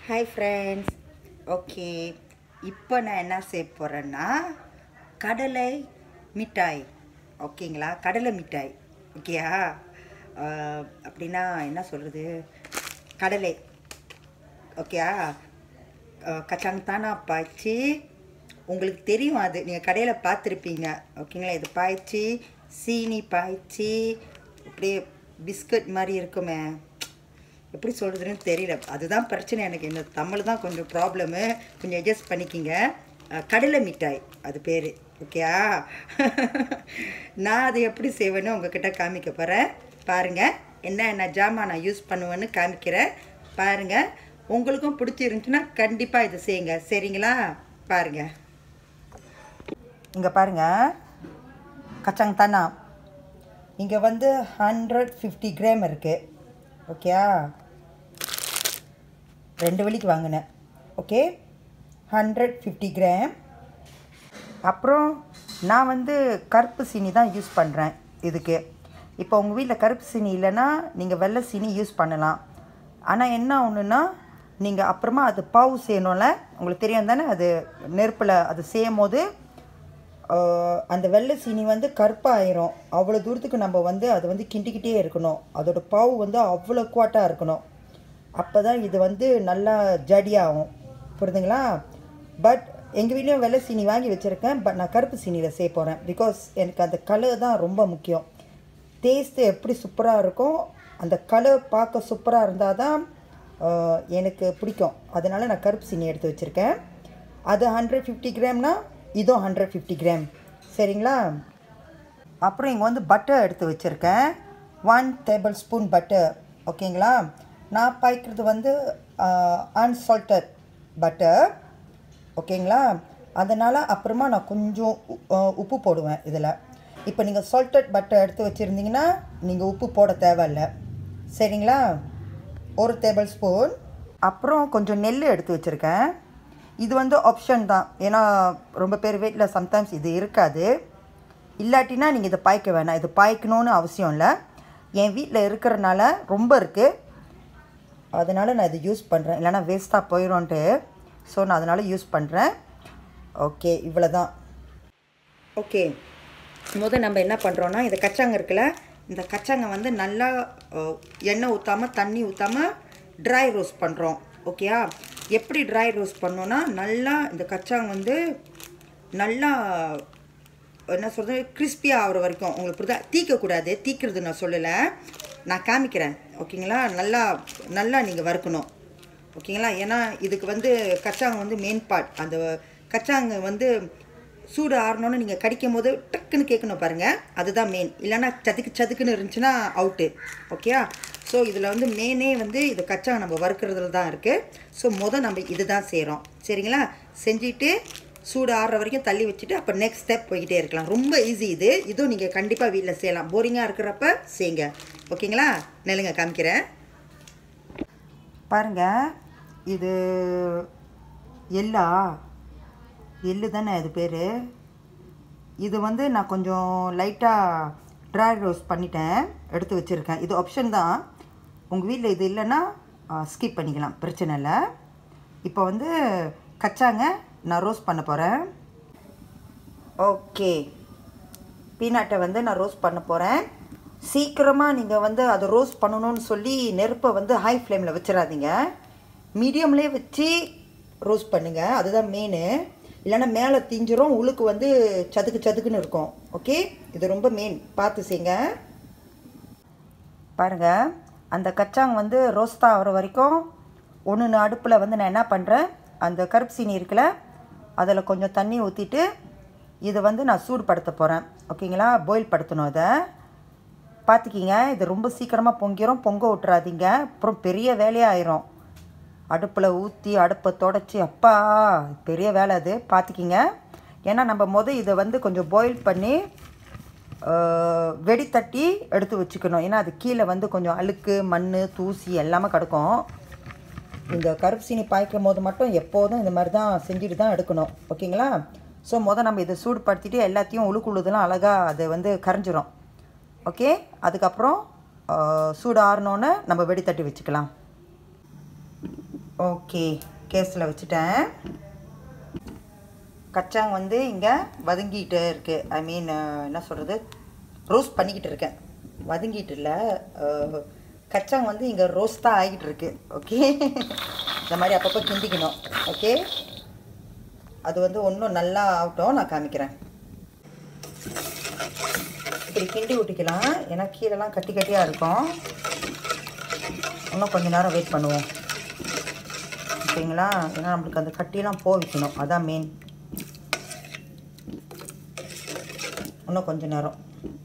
Hi friends okay இப்போ நான் என்ன செய்ய போகிறேன்னா கடலை மிட்டாய் ஓகேங்களா கடலை மிட்டாய் ஓகேயா ஆஹ், அப்படின்னா என்ன சொல்கிறது கடலை ஓகேயா கச்சாங் தானா பாய்ச்சி உங்களுக்கு தெரியும் அது நீங்கள் கடையில் பார்த்துருப்பீங்க ஓகேங்களா இது பாய்ச்சி சீனி பாய்ச்சி அப்படியே பிஸ்கட் மாதிரி இருக்குமே எப்படி சொல்கிறதுன்னு தெரியல அதுதான் பிரச்சனை எனக்கு இந்த தமிழ் தான் கொஞ்சம் ப்ராப்ளமு கொஞ்சம் அட்ஜஸ்ட் பண்ணிக்கிங்க அஹ், கடலை மிட்டாய் அது பேர் ஓகேயா நான் அதை எப்படி செய்வேன்னு உங்ககிட்ட காமிக்க போகிறேன் பாருங்கள் என்ன என்ன ஜாமான் நான் யூஸ் பண்ணுவேன்னு காமிக்கிறேன் பாருங்கள் உங்களுக்கும் பிடிச்சிருந்துச்சுன்னா கண்டிப்பாக இதை செய்யுங்க சரிங்களா பாருங்கள் இங்கே பாருங்கள் கச்சாங் தானா இங்கே வந்து ஹண்ட்ரட் ஃபிஃப்டி கிராம் இருக்குது ஓகேயா ரெண்டு வழிக்கு வாங்கினேன் ஓகே ஹண்ட்ரட் ஃபிஃப்டி கிராம் அப்புறம் நான் வந்து கருப்பு சீனி தான் யூஸ் பண்ணுறேன் இதுக்கு இப்போ உங்கள் வீட்டில் கருப்பு சீனி இல்லைன்னா நீங்கள் வெள்ளை சீனி யூஸ் பண்ணலாம் ஆனால் என்ன ஒன்றுன்னா நீங்கள் அப்புறமா அது பாவு செய்யணும்ல உங்களுக்கு தெரியும் தானே அது நெருப்பில் அது செய்யும் போது ஆஹ், அந்த வெள்ளை சீனி வந்து கருப்பாயிரும் அவ்வளோ தூரத்துக்கு நம்ம வந்து அதை வந்து கிண்டிக்கிட்டே இருக்கணும் அதோட பாவு வந்து அவ்வளோ குவாட்டாக இருக்கணும் அப்போ தான் இது வந்து நல்லா ஜடியாகும் புரியுதுங்களா பட் எங்கள் வீட்லேயும் வெள்ளை சீனி வாங்கி வச்சுருக்கேன் பட் நான் கருப்பு சீனியில் செய்ய போகிறேன் பிகாஸ் எனக்கு அந்த கலர் தான் ரொம்ப முக்கியம் டேஸ்ட்டு எப்படி சூப்பராக இருக்கும் அந்த கலர் பார்க்க சூப்பராக இருந்தால் தான் ஆஹ், எனக்கு பிடிக்கும் அதனால் நான் கருப்பு சீனி எடுத்து வச்சுருக்கேன் அது ஹண்ட்ரட் ஃபிஃப்டி கிராம்னா இதுவும் ஹண்ட்ரட் ஃபிஃப்டி கிராம் சரிங்களா அப்புறம் இங்கே வந்து பட்டர் எடுத்து வச்சுருக்கேன் ஒன் டேபிள் ஸ்பூன் பட்டர் ஓகேங்களா நான் பாய்க்கிறது வந்து அன்சால்டட் பட்டர் ஓகேங்களா அதனால் அப்புறமா நான் கொஞ்சம் உ- அஹ், உப்பு போடுவேன் இதில் இப்போ நீங்கள் சால்டட் பட்டர் எடுத்து வச்சுருந்தீங்கன்னா நீங்கள் உப்பு போட தேவையில்ல சரிங்களா ஒரு டேபிள் ஸ்பூன் அப்புறம் கொஞ்சம் நெல் எடுத்து வச்சுருக்கேன் இது வந்து ஆப்ஷன் தான் ஏன்னா ரொம்ப பேர் வீட்டில் சம்டைம்ஸ் இது இருக்காது இல்லாட்டினா நீங்கள் இதை பாய்க்க வேணாம் இது பாய்க்கணும்னு அவசியம் இல்லை என் வீட்டில் இருக்கிறனால ரொம்ப இருக்குது அதனால் நான் இது யூஸ் பண்ணுறேன் இல்லைனா வேஸ்ட்டாக போயிடும்ன்ட்டு ஸோ நான் அதனால் யூஸ் பண்ணுறேன் ஓகே இவ்வளோ தான் ஓகே முத நம்ம என்ன பண்ணுறோன்னா இந்த கச்சாங்க இருக்குல்ல இந்த கச்சாங்க வந்து நல்லா அஹ், எண்ணெய் ஊற்றாமல் தண்ணி ஊற்றாமல் ட்ரை ரோஸ்ட் பண்ணுறோம் ஓகேயா எப்படி ட்ரை ரோஸ்ட் பண்ணோன்னா நல்லா இந்த கச்சாங்க வந்து நல்லா என்ன சொல்கிறது கிறிஸ்பியாக ஆகிற வரைக்கும் உங்களுக்கு புரியுதா தீக்கக்கூடாது தீக்கிறது நான் சொல்லலை நான் காமிக்கிறேன் ஓகேங்களா நல்லா நல்லா நீங்கள் வறுக்கணும் ஓகேங்களா ஏன்னா இதுக்கு வந்து கச்சாங்க வந்து மெயின் பார்ட் அந்த கச்சாங்க வந்து சூடு ஆறணும்னு நீங்கள் கடிக்கும் போது டக்குன்னு கேட்கணும் பாருங்கள் அதுதான் மெயின் இல்லைன்னா சதுக்கு சதுக்குன்னு இருந்துச்சுன்னா அவுட்டு ஓகேயா ஸோ இதில் வந்து மெயினே வந்து இது கச்சாங்க நம்ம வறுக்கிறதுல தான் இருக்குது ஸோ மொதல் நம்ம இது தான் செய்கிறோம் சரிங்களா செஞ்சுட்டு சூடு ஆறுற வரைக்கும் தள்ளி வச்சுட்டு அப்போ நெக்ஸ்ட் ஸ்டெப் போய்கிட்டே இருக்கலாம் ரொம்ப ஈஸி இது இதுவும் நீங்கள் கண்டிப்பாக வீட்டில் செய்யலாம் போரிங்காக இருக்கிறப்ப செய்யுங்க ஓகேங்களா நெல்லுங்க காமிக்கிறேன் பாருங்க இது எள்ளா எள்ளு தானே இது பேர் இது வந்து நான் கொஞ்சம் லைட்டாக ட்ரை ரோஸ்ட் பண்ணிட்டேன் எடுத்து வச்சுருக்கேன் இது ஆப்ஷன் தான் உங்கள் வீட்டில் இது இல்லைன்னா ஸ்கிப் பண்ணிக்கலாம் பிரச்சனை இல்லை இப்போ வந்து கச்சாங்க நான் ரோஸ்ட் பண்ண போகிறேன் ஓகே பீனாட்டை வந்து நான் ரோஸ்ட் பண்ண போகிறேன் சீக்கிரமாக நீங்கள் வந்து அதை ரோஸ்ட் பண்ணணும்னு சொல்லி நெருப்பை வந்து ஹை ஃப்ளேமில் வச்சிடாதீங்க மீடியம்லேயே வச்சு ரோஸ்ட் பண்ணுங்கள் அதுதான் மெயின் இல்லைன்னா மேலே தீஞ்சிரும் உளுக்கு வந்து சதுக்கு சதுக்குன்னு இருக்கும் ஓகே இது ரொம்ப மெயின் பார்த்து செய்யுங்க பாருங்கள் அந்த கச்சாங் வந்து ரோஸ்ட் ஆகிற வரைக்கும் ஒன்று அடுப்பில் வந்து நான் என்ன பண்ணுறேன் அந்த கருப்பு சீனி இருக்குல்ல அதில் கொஞ்சம் தண்ணி ஊற்றிட்டு இதை வந்து நான் சூடுபடுத்த போகிறேன் ஓகேங்களா பாயில் படுத்தணும் இதை பார்த்துக்கிங்க இது ரொம்ப சீக்கிரமாக பொங்கிரும் பொங்க விட்றாதீங்க அப்புறம் பெரிய வேலையாயிரும் அடுப்பில் ஊற்றி அடுப்பை தொடச்சி அப்பா பெரிய வேலை அது பார்த்துக்கிங்க ஏன்னா நம்ம முத இதை வந்து கொஞ்சம் பாயில் பண்ணி ஆஹ், வெடி தட்டி எடுத்து வச்சுக்கணும் ஏன்னா அது கீழே வந்து கொஞ்சம் அழுக்கு மண் தூசி எல்லாமே கிடக்கும் இந்த கருப்பு சீனி பாய்க்கும் போது மட்டும் எப்போதும் இந்த மாதிரி தான் செஞ்சுட்டு தான் எடுக்கணும் ஓகேங்களா ஸோ மொதல் நம்ம இதை சூடுபடுத்திட்டு எல்லாத்தையும் உழுக்கு உழுதெல்லாம் அழகாக அது வந்து கரைஞ்சிரும் ஓகே அதுக்கப்புறம் ஆஹ், சூடு ஆறினோன்னே நம்ம வெடி தட்டி வச்சுக்கலாம் ஓகே கேஸில் வச்சுட்டேன் கச்சாங் வந்து இங்கே வதங்கிட்டு இருக்கு ஐ மீன் என்ன சொல்கிறது ரோஸ்ட் பண்ணிக்கிட்டு இருக்கேன் வதங்கிட்டு இல்லை அஹ், கச்சாங் வந்து இங்கே ரோஸ்ட்டாக ஆகிட்டு இருக்கு ஓகே இந்த மாதிரி அப்பப்போ கிண்டிக்கணும் ஓகே அது வந்து ஒன்றும் நல்லா ஆகட்டும் நான் காமிக்கிறேன் இப்படி கிண்டி விட்டுக்கலாம் ஏன்னா கீழெல்லாம் கட்டி கட்டியாக இருக்கும் இன்னும் கொஞ்ச நேரம் வெயிட் பண்ணுவோம் ஓகேங்களா ஏன்னா நம்மளுக்கு அந்த கட்டியெல்லாம் போக வைக்கணும் அதான் மெயின் இன்னும் கொஞ்ச நேரம்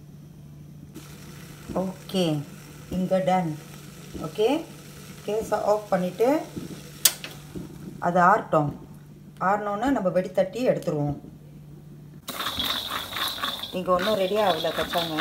ஓகே இங்கே டன் ஓகே கேஸை ஆஃப் பண்ணிவிட்டு அது ஆறட்டும் ஆறினோன்னே நம்ம வெடி தட்டி எடுத்துருவோம் இங்கே ஒன்றும் ரெடி ஆகல கச்சாங்க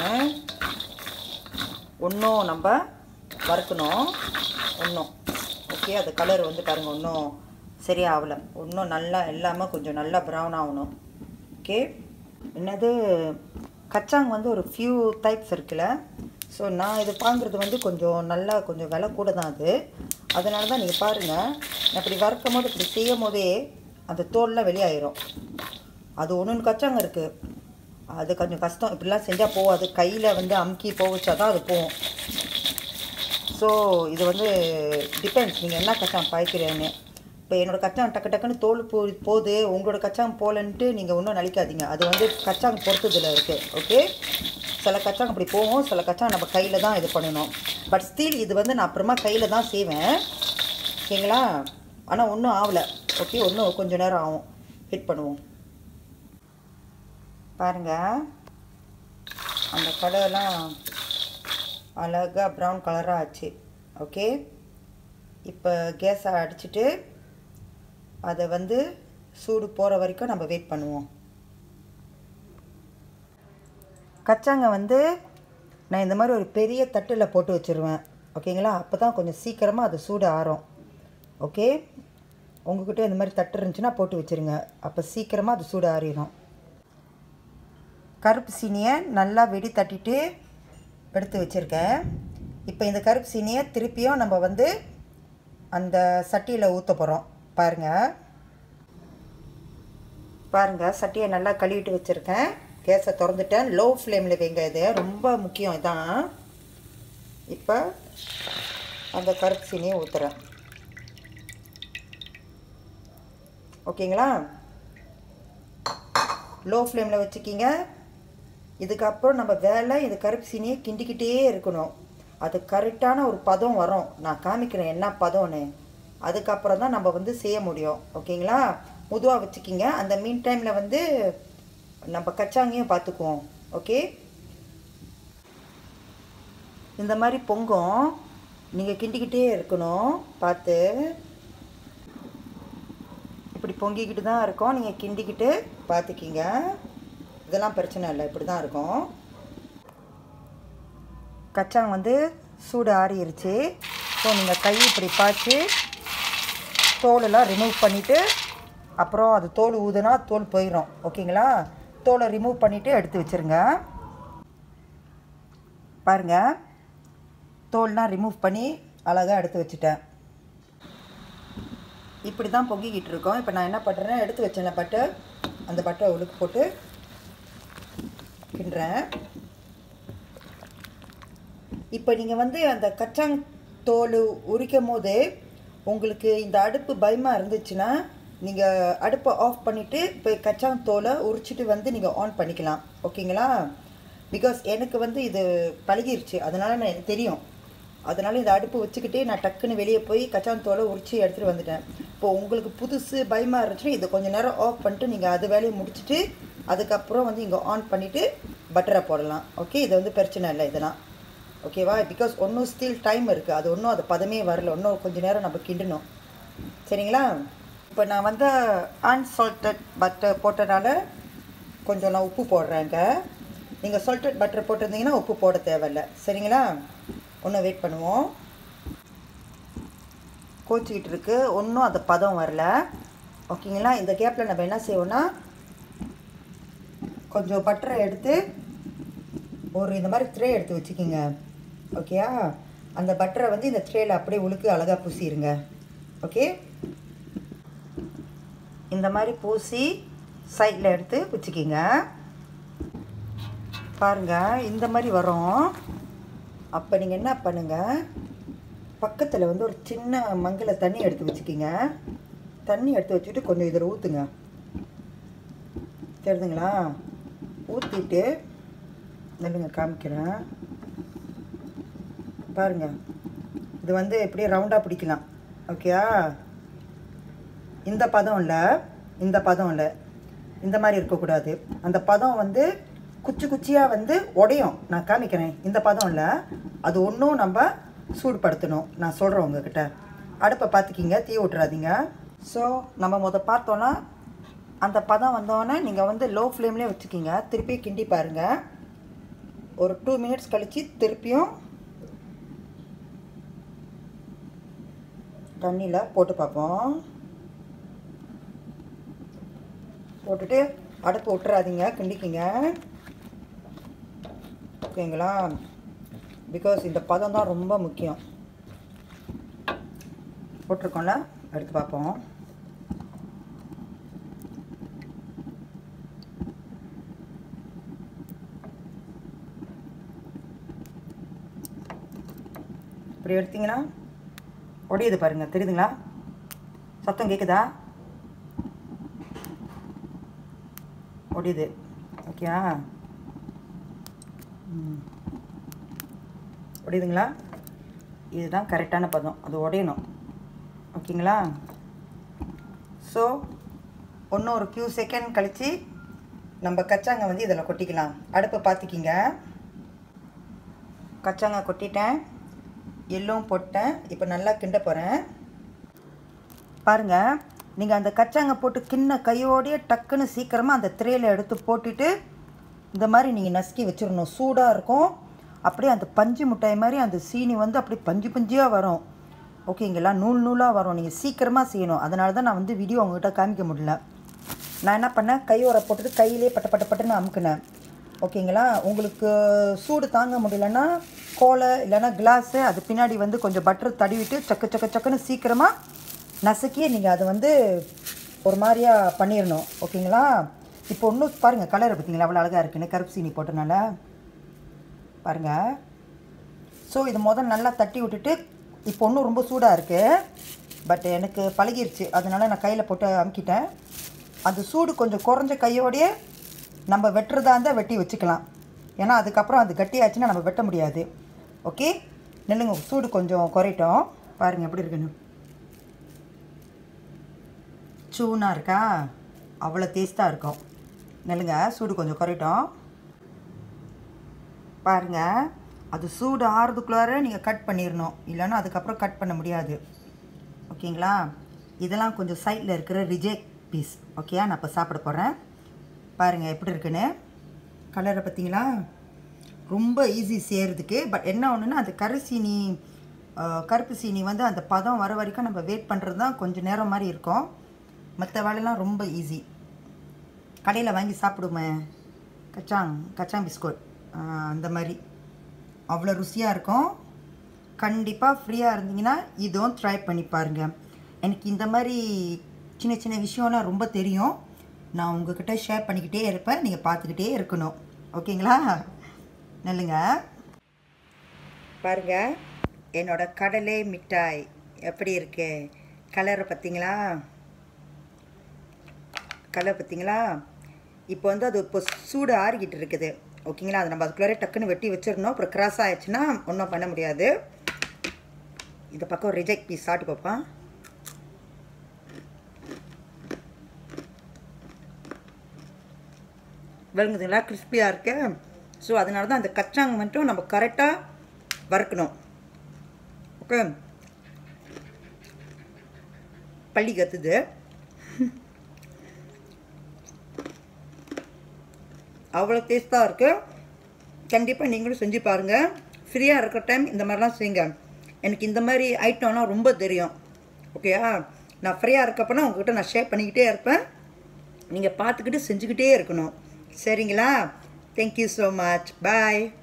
ஒன்றும் நம்ம வறுக்கணும் ஒன்றும் ஓகே அது கலர் வந்து பாருங்கள் ஒன்றும் சரியாகல ஒன்றும் நல்லா எல்லாமே கொஞ்சம் நல்லா ப்ரௌன் ஆகணும் ஓகே என்னது கச்சாங் வந்து ஒரு ஃபியூ டைப்ஸ் இருக்குல்ல ஸோ நான் இது வாங்குறது வந்து கொஞ்சம் நல்லா கொஞ்சம் விலை கூட தான் அது அதனால தான் நீங்கள் பாருங்கள் நான் இப்படி வறுக்கும் போது இப்படி செய்யும் போதே அந்த தோல்லாம் வெளியாயிரும் அது ஒன்று கச்சாங்க இருக்குது அது கொஞ்சம் கஷ்டம் இப்படிலாம் செஞ்சால் போகாது கையில் வந்து அமுக்கி போக வச்சா தான் அது போகும் ஸோ இது வந்து டிபெண்ட்ஸ் நீங்கள் என்ன கச்சான் பாய்க்கிறேன்னு இப்போ என்னோடய கச்சான் டக்கு டக்குன்னு தோல் போ போகுது உங்களோட கச்சான் போகலன்ட்டு நீங்கள் ஒன்றும் நினைக்காதீங்க அது வந்து கச்சாங் பொறுத்ததில் இருக்குது ஓகே சில கச்சாங் அப்படி போகும் சில கச்சாங் நம்ம கையில் தான் இது பண்ணணும் பட் ஸ்டீல் இது வந்து நான் அப்புறமா கையில் தான் செய்வேன் ஓகேங்களா ஆனால் ஒன்றும் ஆகலை ஓகே ஒன்றும் கொஞ்சம் நேரம் ஆகும் ஹிட் பண்ணுவோம் பாருங்கள் அந்த கடையெல்லாம் அழகாக ப்ரௌன் கலராக ஆச்சு ஓகே இப்போ கேஸை அடிச்சிட்டு அதை வந்து சூடு போகிற வரைக்கும் நம்ம வெயிட் பண்ணுவோம் கச்சாங்க வந்து நான் இந்த மாதிரி ஒரு பெரிய தட்டில் போட்டு வச்சுருவேன் ஓகேங்களா அப்போ தான் கொஞ்சம் சீக்கிரமாக அது சூடு ஆறும் ஓகே உங்ககிட்ட இந்த மாதிரி தட்டு இருந்துச்சுன்னா போட்டு வச்சுருங்க அப்போ சீக்கிரமாக அது சூடு ஆறிடும் கருப்பு சீனியை நல்லா வெடி தட்டிட்டு எடுத்து வச்சுருக்கேன் இப்போ இந்த கருப்பு சீனியை திருப்பியும் நம்ம வந்து அந்த சட்டியில் ஊற்ற போகிறோம் பாருங்கள் பாருங்கள் சட்டியை நல்லா கழுவிட்டு வச்சுருக்கேன் கேஸை திறந்துட்டேன் லோ ஃப்ளேமில் வைங்க இது ரொம்ப முக்கியம் இதான் இப்போ அந்த கருப்பு சீனியை ஊற்றுறேன் ஓகேங்களா லோ ஃப்ளேமில் வச்சுக்கிங்க இதுக்கப்புறம் நம்ம வேலை இது கருப்பு சீனியை கிண்டிக்கிட்டே இருக்கணும் அது கரெக்டான ஒரு பதம் வரும் நான் காமிக்கிறேன் என்ன பதம்னு அதுக்கப்புறம் தான் நம்ம வந்து செய்ய முடியும் ஓகேங்களா முதுவாக வச்சுக்கிங்க அந்த மீன் டைமில் வந்து நம்ம கச்சாங்கையும் பார்த்துக்குவோம் ஓகே இந்த மாதிரி பொங்கும் நீங்கள் கிண்டிக்கிட்டே இருக்கணும் பார்த்து இப்படி பொங்கிக்கிட்டு தான் இருக்கும் நீங்கள் கிண்டிக்கிட்டு பார்த்துக்கிங்க இதெல்லாம் பிரச்சனை இல்லை இப்படி தான் இருக்கும் கச்சாங் வந்து சூடு ஆறிடுச்சு ஸோ நீங்கள் கை இப்படி பாய்ச்சி தோலெல்லாம் ரிமூவ் பண்ணிவிட்டு அப்புறம் அது தோல் ஊதுனா தோல் போயிடும் ஓகேங்களா தோலை ரிமூவ் பண்ணிவிட்டு எடுத்து வச்சுருங்க பாருங்கள் தோல்லாம் ரிமூவ் பண்ணி அழகாக எடுத்து வச்சுட்டேன் இப்படி தான் பொங்கிக்கிட்டு இருக்கோம் இப்போ நான் என்ன பண்ணுறேன் எடுத்து வச்சேன்ல பட்டை அந்த பட்டை உழுக்கு போட்டு கிண்டுறேன் இப்போ நீங்கள் வந்து அந்த கச்சாங் தோல் உரிக்கும் போது உங்களுக்கு இந்த அடுப்பு பயமாக இருந்துச்சுன்னா நீங்கள் அடுப்பை ஆஃப் பண்ணிவிட்டு போய் கச்சாங் தோலை உரிச்சிட்டு வந்து நீங்கள் ஆன் பண்ணிக்கலாம் ஓகேங்களா பிகாஸ் எனக்கு வந்து இது பழகிருச்சு அதனால் நான் எனக்கு தெரியும் அதனால் இந்த அடுப்பு வச்சுக்கிட்டே நான் டக்குன்னு வெளியே போய் கச்சான் தோலை உரிச்சு எடுத்துகிட்டு வந்துட்டேன் இப்போ உங்களுக்கு புதுசு பயமாக இருந்துச்சுன்னா இதை கொஞ்சம் நேரம் ஆஃப் பண்ணிட்டு நீங்கள் அது வேலையை முடிச்சுட்டு அதுக்கப்புறம் வந்து இங்கே ஆன் பண்ணிவிட்டு பட்டரை போடலாம் ஓகே இது வந்து பிரச்சனை இல்லை இதெல்லாம் ஓகேவா பிகாஸ் ஒன்றும் ஸ்டில் டைம் இருக்குது அது ஒன்றும் அது பதமே வரல இன்னும் கொஞ்சம் நேரம் நம்ம கிண்டணும் சரிங்களா இப்போ நான் வந்து அன்சால்டட் பட்டர் போட்டனால கொஞ்சம் நான் உப்பு போடுறேங்க நீங்கள் சால்டட் பட்டர் போட்டிருந்தீங்கன்னா உப்பு போட தேவையில்ல சரிங்களா ஒன்றும் வெயிட் பண்ணுவோம் கோச்சிக்கிட்டு இருக்கு ஒன்றும் அது பதம் வரல ஓகேங்களா இந்த கேப்பில் நம்ம என்ன செய்வோம்னா கொஞ்சம் பட்டரை எடுத்து ஒரு இந்த மாதிரி ட்ரே எடுத்து வச்சுக்கிங்க ஓகேயா அந்த பட்டரை வந்து இந்த ட்ரேயில் அப்படியே உழுக்கு அழகாக பூசிடுங்க ஓகே இந்த மாதிரி பூசி சைடில் எடுத்து வச்சுக்கிங்க பாருங்கள் இந்த மாதிரி வரும் அப்போ நீங்கள் என்ன பண்ணுங்கள் பக்கத்தில் வந்து ஒரு சின்ன மங்கில் தண்ணி எடுத்து வச்சுக்கிங்க தண்ணி எடுத்து வச்சுட்டு கொஞ்சம் இதில் ஊற்றுங்க தெரியுதுங்களா ஊற்றிட்டு நெல்லுங்க காமிக்கிறேன் பாருங்கள் இது வந்து எப்படியே ரவுண்டாக பிடிக்கலாம் ஓகேயா இந்த பதம் இல்லை இந்த பதம் இல்லை இந்த மாதிரி இருக்கக்கூடாது அந்த பதம் வந்து குச்சி குச்சியாக வந்து உடையும் நான் காமிக்கிறேன் இந்த பதம் இல்லை அது ஒன்றும் நம்ம சூடுபடுத்தணும் நான் சொல்கிறேன் உங்ககிட்ட அடுப்பை பார்த்துக்கிங்க தீ விட்டுறாதீங்க ஸோ நம்ம முத பார்த்தோன்னா அந்த பதம் வந்தோடனே நீங்கள் வந்து லோ ஃப்ளேம்லேயே வச்சுக்கிங்க திருப்பி கிண்டி பாருங்கள் ஒரு டூ மினிட்ஸ் கழித்து திருப்பியும் தண்ணியில் போட்டு பார்ப்போம் போட்டுட்டு அடுப்பு விட்டுறாதீங்க கிண்டிக்கிங்க ஓகேங்களா பிகாஸ் இந்த பதம் தான் ரொம்ப முக்கியம் போட்டிருக்கோம்ல எடுத்து பார்ப்போம் இப்படி எடுத்தீங்கன்னா உடையுது பாருங்க தெரியுதுங்களா சத்தம் கேட்குதா ஒடியுது ஓகேயா ம். ஒடியுதுங்களா இதுதான் கரெக்டான பதம் அது உடையணும் ஓகேங்களா ஸோ இன்னும் ஒரு ஃபியூ செகண்ட் கழித்து நம்ம கச்சாங்க வந்து இதில் கொட்டிக்கலாம் அடுப்பை பார்த்துக்கிங்க கச்சாங்க கொட்டிட்டேன் எள்ளும் போட்டேன் இப்போ நல்லா கிண்ட போகிறேன் பாருங்கள் நீங்கள் அந்த கச்சாங்க போட்டு கிண்ண கையோடையே டக்குன்னு சீக்கிரமாக அந்த த்ரேயில் எடுத்து போட்டுட்டு இந்த மாதிரி நீங்கள் நசுக்கி வச்சிடணும் சூடாக இருக்கும் அப்படியே அந்த பஞ்சு மிட்டாய் மாதிரி அந்த சீனி வந்து அப்படியே பஞ்சு பஞ்சியாக வரும் ஓகேங்களா நூல் நூலாக வரும் நீங்கள் சீக்கிரமாக செய்யணும் அதனால தான் நான் வந்து வீடியோ உங்கள்கிட்ட காமிக்க முடியல நான் என்ன பண்ணேன் கையோர போட்டுட்டு கையிலே பட்ட பட்ட பட்டுன்னு அமுக்குனேன் ஓகேங்களா உங்களுக்கு சூடு தாங்க முடியலன்னா கோலை இல்லைன்னா கிளாஸு அது பின்னாடி வந்து கொஞ்சம் பட்டர் தடவிட்டு சக்கு சக்கு சக்குன்னு சீக்கிரமாக நசுக்கி நீங்கள் அதை வந்து ஒரு மாதிரியா பண்ணிடணும் ஓகேங்களா இப்போ ஒன்றும் பாருங்கள் கலர் பார்த்தீங்களா அவ்வளோ அழகாக இருக்குன்னு கருப்பு சீனி போட்டனால பாருங்கள் ஸோ இது முதல்ல நல்லா தட்டி விட்டுட்டு இப்போ ஒன்றும் ரொம்ப சூடாக இருக்குது பட் எனக்கு பழகிருச்சு அதனால நான் கையில் போட்டு அமுக்கிட்டேன் அந்த சூடு கொஞ்சம் குறைஞ்ச கையோடையே நம்ம வெட்டுறதா இருந்தால் வெட்டி வச்சுக்கலாம் ஏன்னா அதுக்கப்புறம் அது கட்டியாச்சுன்னா நம்ம வெட்ட முடியாது ஓகே நில்லுங்க சூடு கொஞ்சம் குறையட்டும் பாருங்கள் எப்படி இருக்குன்னு சூனாக இருக்கா அவ்வளோ டேஸ்ட்டாக இருக்கும் நெல்லுங்க சூடு கொஞ்சம் குறையட்டும் பாருங்கள் அது சூடு ஆறுறதுக்குள்ளார நீங்கள் கட் பண்ணிடணும் இல்லைன்னா அதுக்கப்புறம் கட் பண்ண முடியாது ஓகேங்களா இதெல்லாம் கொஞ்சம் சைடில் இருக்கிற ரிஜெக்ட் பீஸ் ஓகே நான் இப்போ சாப்பிட போகிறேன் பாருங்கள் எப்படி இருக்குன்னு கலரை பார்த்தீங்களா ரொம்ப ஈஸி செய்கிறதுக்கு பட் என்ன ஒன்றுன்னா அந்த கருசீனி அஹ், கருப்பு சீனி வந்து அந்த பதம் வர வரைக்கும் நம்ம வெயிட் பண்ணுறது தான் கொஞ்சம் நேரம் மாதிரி இருக்கும் மற்ற வேலைலாம் ரொம்ப ஈஸி கடையில் வாங்கி சாப்பிடுமே கச்சாங் கச்சாங் பிஸ்கட் அந்த மாதிரி அவ்வளோ ருசியாக இருக்கும் கண்டிப்பாக ஃப்ரீயாக இருந்தீங்கன்னா இதுவும் ட்ரை பண்ணி பாருங்கள் எனக்கு இந்த மாதிரி சின்ன சின்ன விஷயம்லாம் ரொம்ப தெரியும் நான் உங்ககிட்ட ஷேர் பண்ணிக்கிட்டே இருப்பேன் நீங்கள் பார்த்துக்கிட்டே இருக்கணும் ஓகேங்களா நல்லுங்க பாருங்க என்னோட கடலை மிட்டாய் எப்படி இருக்கு கலரை பார்த்தீங்களா கலர் பார்த்தீங்களா இப்போ வந்து அது இப்போ சூடு ஆறிக்கிட்டு இருக்குது ஓகேங்களா அது நம்ம அதுக்குள்ளாரே டக்குன்னு வெட்டி வச்சிடணும் அப்புறம் கிராஸ் ஆயிடுச்சுன்னா ஒன்றும் பண்ண முடியாது இந்த பக்கம் ரிஜெக்ட் பீஸ் சாப்பிட்டு பார்ப்பேன் விளங்குதுங்களா கிறிஸ்பியாக இருக்கு ஸோ அதனால தான் அந்த கச்சாங்க மட்டும் நம்ம கரெக்டாக வறுக்கணும் ஓகே பள்ளி கத்துது அவ்வளோ டேஸ்ட்டாக இருக்குது கண்டிப்பாக நீங்களும் செஞ்சு பாருங்கள் ஃப்ரீயாக இருக்கிற டைம் இந்த மாதிரிலாம் செய்யுங்க எனக்கு இந்த மாதிரி ஐட்டம்லாம் ரொம்ப தெரியும் ஓகேயா நான் ஃப்ரீயாக இருக்கப்பனா உங்ககிட்ட நான் ஷேர் பண்ணிக்கிட்டே இருப்பேன் நீங்கள் பார்த்துக்கிட்டு செஞ்சுக்கிட்டே இருக்கணும் சரிங்களா தேங்க்யூ ஸோ மச் பாய்